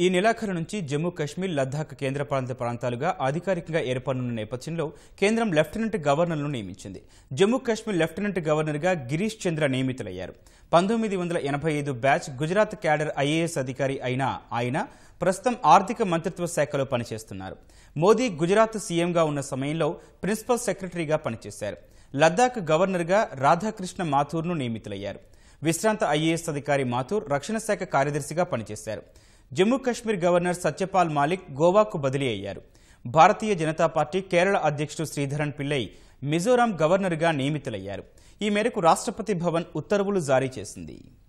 ఈ నెలాఖరు నుంచి జమ్మూ కాశ్మీర్ లద్దాఖ్ కేంద్రపాలిత ప్రాంతాలుగా అధికారికంగా ఏర్పడనున్న నేపథ్యంలో కేంద్రం లెఫ్టినెంట్ గవర్నర్లను నియమించింది జమ్మూ కాశ్మీర్ లెఫ్టినెంట్ గవర్నర్గా గిరీష్ చంద్ర నియమితులయ్యారు పంతొమ్మిది వందల ఎనభై ఐదు బ్యాచ్ గుజరాత్ క్యాడర్ ఐఏఎస్ అధికారి అయిన ఆయన ప్రస్తుతం ఆర్థిక మంత్రిత్వ శాఖలో పనిచేస్తున్నారు మోదీ గుజరాత్ సీఎంగా ఉన్న సమయంలో ప్రిన్సిపల్ సెక్రటరీగా పనిచేశారు లద్దాఖ్ గవర్నర్గా రాధాకృష్ణ మాథూర్ను నియమితులయ్యారు విశ్రాంత ఐఏఎస్ అధికారి మాథూర్ రక్షణ శాఖ కార్యదర్శిగా పనిచేశారు జమ్మూ కాశ్మీర్ గవర్నర్ సత్యపాల్ మాలిక్ గోవాకు బదిలీ అయ్యారు భారతీయ జనతా పార్టీ కేరళ అధ్యక్షుడు శ్రీధరన్ పిల్లై మిజోరాం గవర్నర్గా నియమితులయ్యారు ఈ మేరకు రాష్ట్రపతి భవన్ ఉత్తర్వులు జారీ చేసింది